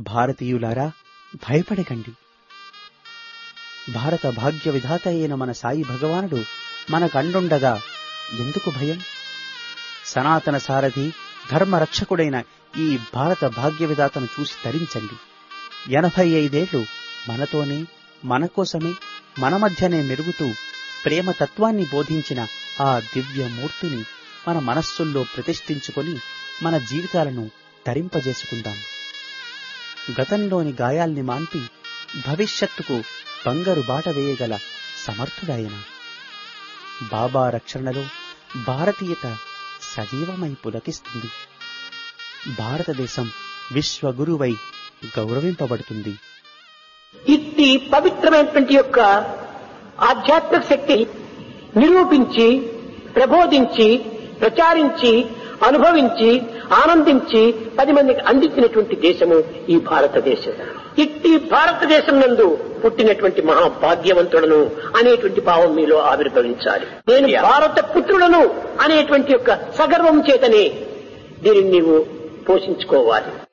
భారతీయులారా భయపడకండి భారత భాగ్య విధాత అయిన మన సాయి భగవానుడు మన కండుండగా ఎందుకు భయం సనాతన సారథి ధర్మ రక్షకుడైన ఈ భారత భాగ్య విధాతను చూసి తరించండి ఎనభై ఐదేళ్లు మనతోనే మన కోసమే మన మధ్యనే మెరుగుతూ ప్రేమ తత్వాన్ని బోధించిన ఆ దివ్య మూర్తిని మన మనస్సుల్లో ప్రతిష్ఠించుకొని మన జీవితాలను తరింపజేసుకుందాం గతంలోని గాయాల్ని మాన్పి భవిష్యత్తుకు బంగారు బాట వేయగల సమర్థుడాయన బాబా రక్షణలో భారతీయత సజీవమై పులకిస్తుంది భారతదేశం విశ్వగురువై గౌరవింపబడుతుంది ఇట్టి పవిత్రమైనటువంటి యొక్క ఆధ్యాత్మిక శక్తి నిరూపించి ప్రబోధించి ప్రచారించి అనుభవించి ఆనందించి పది మందికి అందించినటువంటి దేశము ఈ భారతదేశం ఇట్టి భారతదేశం నందు పుట్టినటువంటి మహాభాగ్యవంతుడను అనేటువంటి భావం మీలో ఆవిర్భవించాలి నేను భారత పుత్రుడను అనేటువంటి యొక్క సగర్వం చేతనే దీనిని నీవు పోషించుకోవాలి